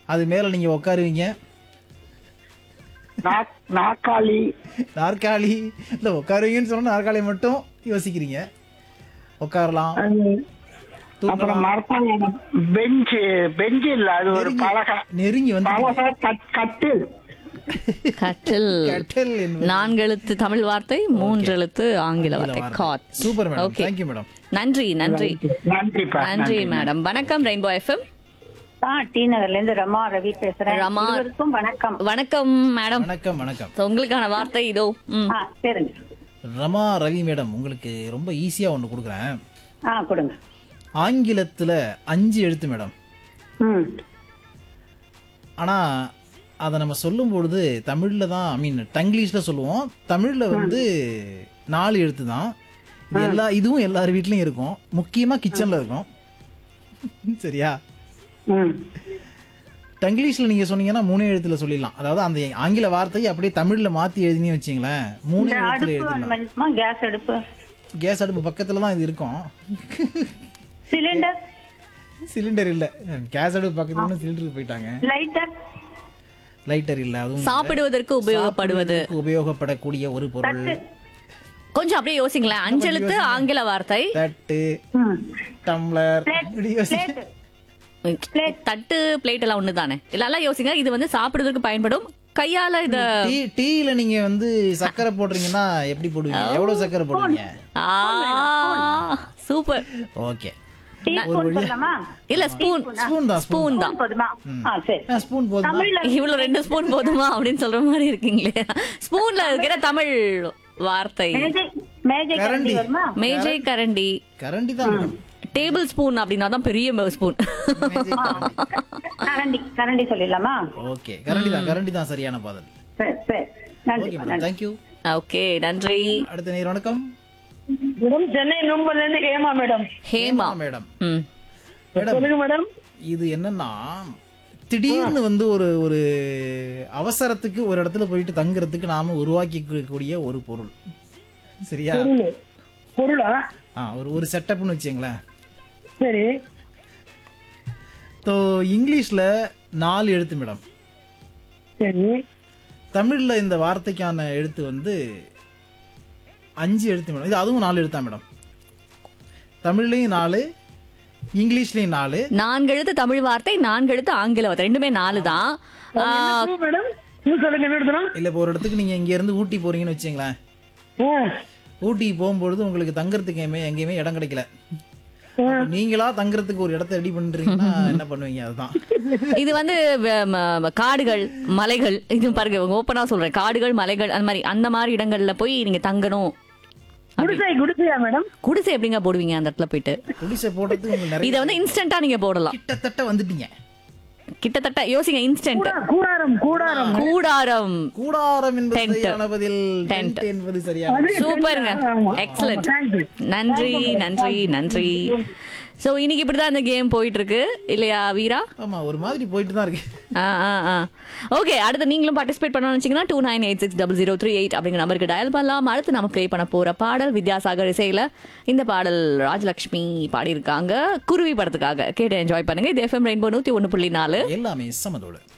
அது மேல நீங்க உட்காருவீங்க நா- நாக்காளி நாற்காலி இல்ல உட்காருவீங்கன்னு சொன்னா நாற்காலி மட்டும் யோசிக்கிறீங்க உட்காரலாம் அப்புறம் மரத்தாங்க பெஞ்சு பெஞ்சு இல்ல அது ஒரு பலகை நெருங்கி வந்து பலகை கட்- கட்டில் கட்டில் கட்டில் என்பது நான்கு எழுத்து தமிழ் வார்த்தை மூன்று எழுத்து ஆங்கில வார்த்தை காட் super madam Okay. Thank you madam நன்றி நன்றி நன்றிப்பா நன்றி மேடம் வணக்கம் ரெயின்போ எஃப்எம் ஆ டி நகர்ல இருந்து ரமா ரவி பேசுறேன் ரமா. இருவருக்கும் வணக்கம் வணக்கம் மேடம் வணக்கம் வணக்கம் So, உங்களுக்கான வார்த்தை இதோ ம். ஆ சரிங்க ரமா ரவி மேடம் உங்களுக்கு ரொம்ப ஈஸியா ஒன்று கொடுக்குறேன் ஆ கொடுங்க ஆங்கிலத்துல அஞ்சு எழுத்து மேடம் ம் ஆனா அதை நம்ம சொல்லும் பொழுது தமிழ்ல தான் ஐ மீன் டங்கிலீஷ்ல சொல்லுவோம் தமிழ்ல வந்து நாலு எழுத்து தான் இது எல்லா இதுவும் எல்லார் வீட்லயும் இருக்கும் முக்கியமா கிச்சன்ல இருக்கும் சரியா ம் டங்கிலீஷ்ல நீங்க சொன்னீங்கன்னா மூணே எழுத்துல சொல்லிடலாம் அதாவது அந்த ஆங்கில வார்த்தையை அப்படியே தமிழ்ல மாத்தி எழுதினே வச்சிங்களேன் மூணு இந்த எழுத்துல அடுப்பு எழுதிடலாம் வேணுமா கேஸ் அடுப்பு கேஸ் அடுப்பு பக்கத்துல தான் இது இருக்கும் சிலிண்டர் சிலிண்டர் இல்ல கேஸ் அடுப்பு பக்கத்துல சிலிண்டர் போயிட்டாங்க லைட்டர் லைட்டர் இல்ல அதுவும் இல்ல. சாப்பிடுவதற்கு உபயோகப்படுவது சாப்பிடுவதற்கு உபயோகப்படக்கூடிய ஒரு பொருள் கொஞ்சம் அப்படியே யோசிங்களேன் அஞ்சு எழுத்து ஆங்கில வார்த்தை தட்டு ம் டம்ளர் இப்படி யோசி- பிளேட் தட்டு பிளேட் எல்லாம் ஒண்ணுதானே இதெல்லாம் யோசிங்க இது வந்து சாப்பிடுவதற்கு பயன்படும் கையால இத டீ டீல நீங்க வந்து சக்கரை போடுறீங்கன்னா எப்படி போடுவீங்க எவ்வளவு சக்கரை போடுவீங்க சூப்பர் ஓகே டீ ஸ்பூன் சொல்லலாமா இல்ல ஸ்பூன் ஸ்பூன் தான் ஸ்பூன் ஸ்பூன் தான் ஸ்பூன் போதுமா ஆ சரி ஸ்பூன் போதுமா தமிழ்ல இவ்வளவு ரெண்டு ஸ்பூன் போதுமா அப்படின்னு சொல்ற மாதிரி இருக்கீங்களே ஸ்பூன்ல இருக்கிற தமிழ் வார்த்தை மேஜை மேஜை கரண்டி வருமா மேஜை கரண்டி கரண்டி தான் மேடம் டேபிள் ஸ்பூன் அப்படின்னா தான் பெரிய ஸ்பூன் கரண்டி கரண்டி சொல்லிடலாமா ஓகே கரண்டி தான் கரண்டி தான் சரியான பாதல் சரி சரி நன்றி ஓகே மேடம் தேங்க்யூ ஓகே நன்றி அடுத்த நேர் வணக்கம் மேடம் சென்னை நும்பர்ல இருந்து ஹேமா மேடம் ஹேமா மேடம் ம் மேடம் சொல்லுங்க மேடம் இது என்னன்னா திடீர்னு வந்து ஒரு ஒரு அவசரத்துக்கு ஒரு இடத்துல போயிட்டு தங்குறதுக்கு நாம உருவாக்கி கூடிய ஒரு பொருள் சரியா பொருள் பொருளா ஆ ஒரு ஒரு செட்டப்னு வச்சுங்களேன் சரி ஸோ இங்கிலீஷ்ல நாலு எழுத்து மேடம் சரி தமிழ்ல இந்த வார்த்தைக்கான எழுத்து வந்து அஞ்சு எழுத்து மேடம் இது அதுவும் நாலு எழுத்தா மேடம் தமிழ்லயும் நாலு இங்கிலீஷ்லயும் நாலு நான்கு எழுத்து தமிழ் வார்த்தை நான்கு எழுத்து ஆங்கில வார்த்தை ரெண்டுமே நாலு தான் ஆ, மேடம் இன்னும் சொல்லுங்க என்ன எடுத்துனா இல்ல இப்போ ஒரு இடத்துக்கு நீங்க இங்க இருந்து ஊட்டி போறீங்கன்னு வச்சுங்களேன் ஊட்டி போகும்பொழுது உங்களுக்கு தங்குறதுக்கு எங்கேயுமே எங்கேயுமே இடம் கிடைக்கல அப்ப நீங்களா தங்குறதுக்கு ஒரு இடத்த ரெடி பண்றீங்கன்னா என்ன பண்ணுவீங்க அதுதான் இது வந்து வ- ம- காடுகள் மலைகள் இது பாருங்க ஓப்பனா சொல்றேன் காடுகள் மலைகள் அந்த மாதிரி அந்த மாதிரி இடங்கள்ல போய் நீங்க தங்கணும் குடிசை குடிசையா மேடம் குடிசை எப்படிங்க போடுவீங்க அந்த இடத்துல போயிட்டு குடிசை போடுறதுக்கு உங்களுக்கு நிறைய இதை வந்து இன்ஸ்டன்டா நீங்க போடலாம் கிட்டத்தட்ட வந்துட்டீங்க கிட்டத்தட்ட யோசிங்க இன்ஸ்டன்ட் கூடாரம் கூடாரம் கூடாரம் கூடாரம் என்பது Tent. சரியான பதில் Tent. Tent என்பது சரியான சூப்பருங்க எக்ஸலண்ட் நன்றி நன்றி நன்றி சோ இன்னைக்கு இப்படிதான் இந்த கேம் போயிட்டு இருக்கு இல்லையா வீரா ஆமா ஒரு மாதிரி போயிட்டு தான் இருக்கு ஓகே அடுத்து நீங்களும் பார்ட்டிசிபேட் பண்ணணும்னு நினைச்சீங்கன்னா two nine eight six double zero three eight அப்படிங்கிற நம்பருக்கு டயல் பண்ணலாம் அடுத்து நம்ம ப்ளே பண்ண போற பாடல் வித்யாசாகர் இசையில இந்த பாடல் ராஜலக்ஷ்மி பாடியிருக்காங்க குருவி படத்துக்காக கேட்டு என்ஜாய் பண்ணுங்க இது எஃப்எம் ரெயின்போ நூத்தி ஒன்று புள்ளி நாலு எல்லாமே சமதோடு